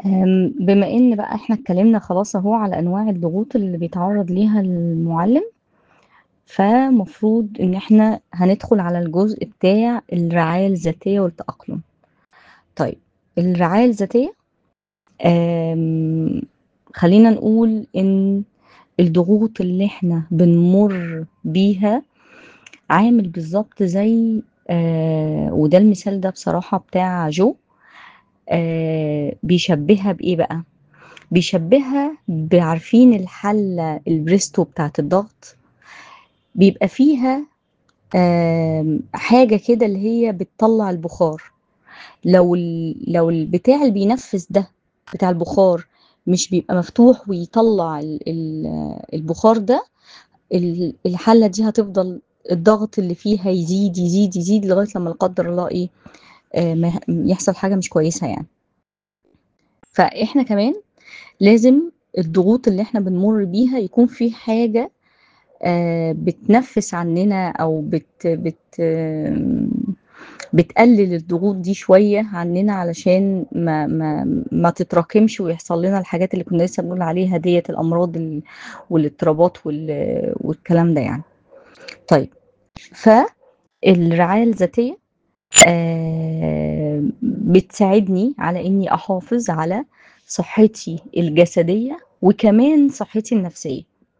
آمم، بما إن بقى إحنا اتكلمنا خلاص أهو على أنواع الضغوط اللي بيتعرّض ليها المُعلِّم، فمفروض إن إحنا هندخل على الجزء بتاع الرعاية الذاتية والتأقلم. طيب، الرعاية الذاتية آمم، خلّينا نقول إن الضغوط اللي إحنا بنمُر بيها عامل بالضبط زي آآ، وده المثال ده بصراحة بتاع جو آآ، بيشبّهها بإيه بقى، بيشبّهها ب عارفين الحلّة البريستو بتاعة الضغط؟ بيبقى فيها آمم، حاجة كده اللي هي بتطلّع البُخار، لو ال لو البتاع اللي بينفّذ ده بتاع البُخار مش بيبقى مفتوح ويطلّع ال ال البُخار ده، ال الحلّة دي هتفضل الضغط اللي فيها يزيد، يزيد، يزيد لغاية لمّا لا قدّر الله إيه، آآ، ما ه يحصل حاجة مش كويسة يعني. فإحنا كمان لازم الضغوط اللي إحنا بنمُر بيها يكون في حاجة آآ، بتنفّس عنّنا أو بت بت آمم، بتقلل الضغوط دي شوية عنّنا علشان ما ما ما تتراكمش ويحصل لنا الحاجات اللي كنا لسه بنقول عليها ديّة الأمراض ال والاضطرابات وال والكلام ده يعني. طيب، فالرعاية الذاتية آآ، بتساعدني على إني أحافظ على صحّتي الجسدية وكمان صحّتي النفسية.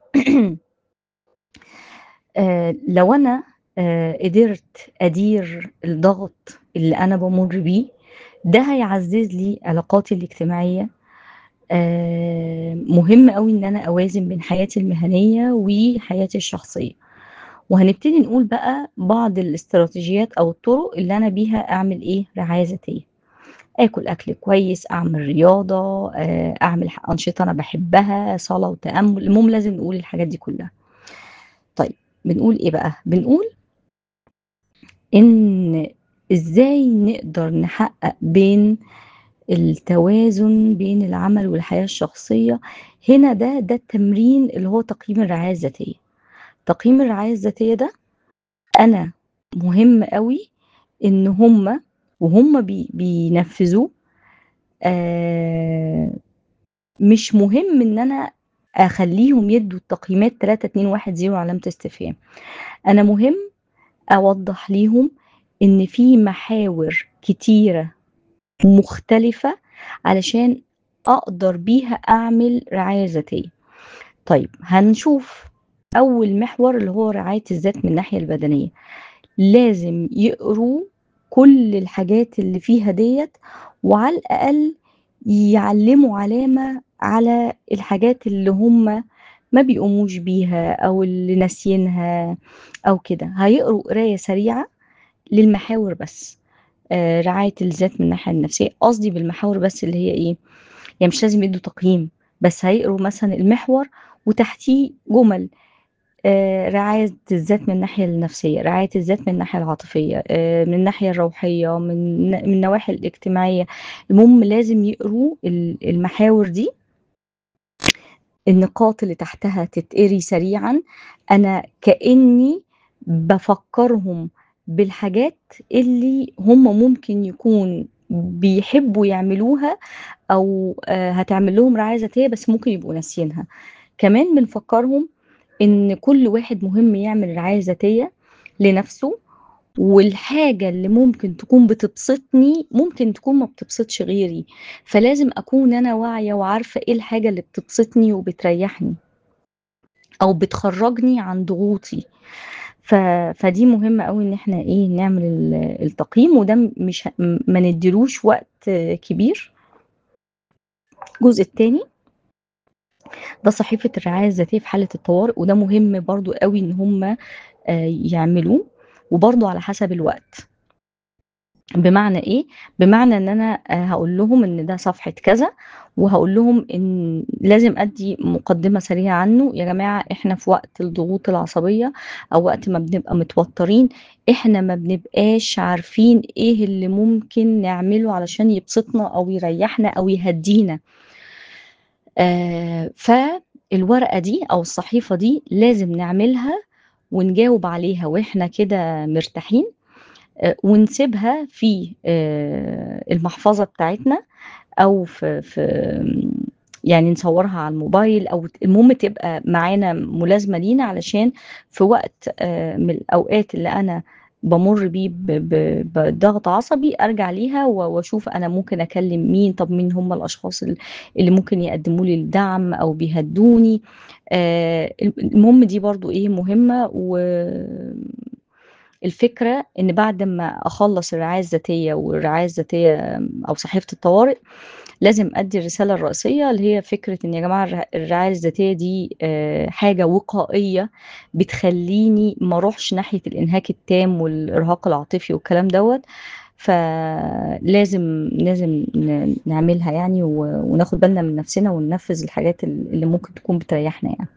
آآ، لو أنا آآ، قدرت أدير الضغط اللي أنا بامُر بيه، ده هيعزّز لي علاقاتي الاجتماعية. آآ، مهم أوي إن أنا أوازن بين حياتي المهنية وحياتي الشخصية. وهنبتدي نقول بقى بعض الاستراتيجيات أو الطُرق اللي أنا بيها أعمل إيه، رعاية ذاتية. آكل أكل كويس، أعمل رياضة، آآ، أعمل ح أنشطة أنا باحبها، صلاة وتأمُّل، المهم لازم نقول الحاجات دي كلّها. طيب، بنقول إيه بقى، بنقول إن إزاي نقدر نحقق بين التوازن بين العمل والحياة الشخصية، هنا ده ده التمرين اللي هو تقييم الرعاية الذاتية. تقييم الرعاية الذاتية ده أنا مهم أوي إن هُم وهُم بي بينفّذوه آآ، مش مهم إن أنا أخلّيهم يدّوا التقييمات 3، 2، 1، 0 علامة استفهام. أنا مهم أوضّح ليهم إن في محاور كتيرة مختلفة علشان أقدر بيها أعمل رعاية ذاتية. طيب، هنشوف أول محور اللي هو رعاية الذات من الناحية البدنية. لازم يقروا كل الحاجات اللي فيها ديّة وعلى الأقل يعلّموا علامة على الحاجات اللي هُم ما بيقوموش بيها أو اللي ناسيينها أو كده. هيقروا قراية سريعة للمحاور بس. آآ، رعاية الذات من الناحية النفسية، قصدي بالمحاور بس اللي هي إيه، يعني مش لازم يدّوا تقييم، بس هيقروا مثلًا المحور وتحتيه جُمل آآ، رعاية الذات من الناحية النفسية، رعاية الذات من الناحية العاطفية، آآ، من الناحية الروحية، من من النواحي الاجتماعية. المهم لازم يقروا ال المحاور دي النقاط اللي تحتها تتقري سريعًا، أنا كإني بافكّرهم بالحاجات اللي هُم ممكن يكون بيحبّوا يعملوها أو آآ، هتعمل لهم رعاية ذاتية بس ممكن يبقوا ناسيينها. كمان بنفكّرهم إن كل واحد مهم يعمل رعاية ذاتية لنَفْسه، والحاجة اللي ممكن تكون بتبسطني ممكن تكون ما بتبسطش غيري، فلازم أكون أنا واعية وعارفة إيه الحاجة اللي بتبسطني وبتريّحني. أو بتخرّجني عن ضغوطي. ف فدي مهمة أوي إن إحنا إيه، نعمل ال التقييم وده م مش ه ما ندّيلوش وقت كبير. الجزء التاني ده صحيفة الرعاية الذاتية في حالة الطوارئ، وده مهم برضه أوي إن هُم آآ، يعملوه وبرضه على حسب الوقت. بمعنى إيه، بمعنى إن أنا آآ، هاقول لهم إن ده صفحة كذا، وهاقول لهم إن لازم أدّي مقدمة سريعة عنه، يا جماعة إحنا في وقت الضغوط العصبية أو وقت ما بنبقى متوترين، إحنا ما بنبقاش عارفين إيه اللي ممكن نعمله علشان يبسطنا أو يريّحنا أو يهدّينا. آآ، فالورقة دي أو الصحيفة دي لازم نعملها ونجاوب عليها وإحنا كده مرتاحين، آآ ونسيبها في آآ المحفظة بتاعتنا أو في في آمم يعني نصوّرها على الموبايل أو ت المهم تبقى معانا ملازمة لينا علشان في وقت آآ من الأوقات اللي أنا بامُر بيه ب ب بضغط عصبي أرجع ليها و وأشوف أنا ممكن أكلّم مين، طَب مين هم الأشخاص ال اللي ممكن يقدّموا لي الدعم أو بيهدّوني آآ ال المهم دي برضه إيه مهمة وآمم الفكرة إن بعد أمّا أخلّص الرعاية الذاتية والرعاية الذاتية أو صحيفة الطوارئ، لازم أدّي الرسالة الرئيسية اللي هي فكرة إن يا جماعة الر الرعاية الذاتية دي آآ حاجة وقائية بتخلّيني ما أروحش ناحية الإنهاك التام والإرهاق العاطفي والكلام دوّة، فلازم لازم ن نعملها يعني و وناخُد بالنا من نَفْسنا وننفّذ الحاجات ال اللي ممكن تكون بتريّحنا يعني.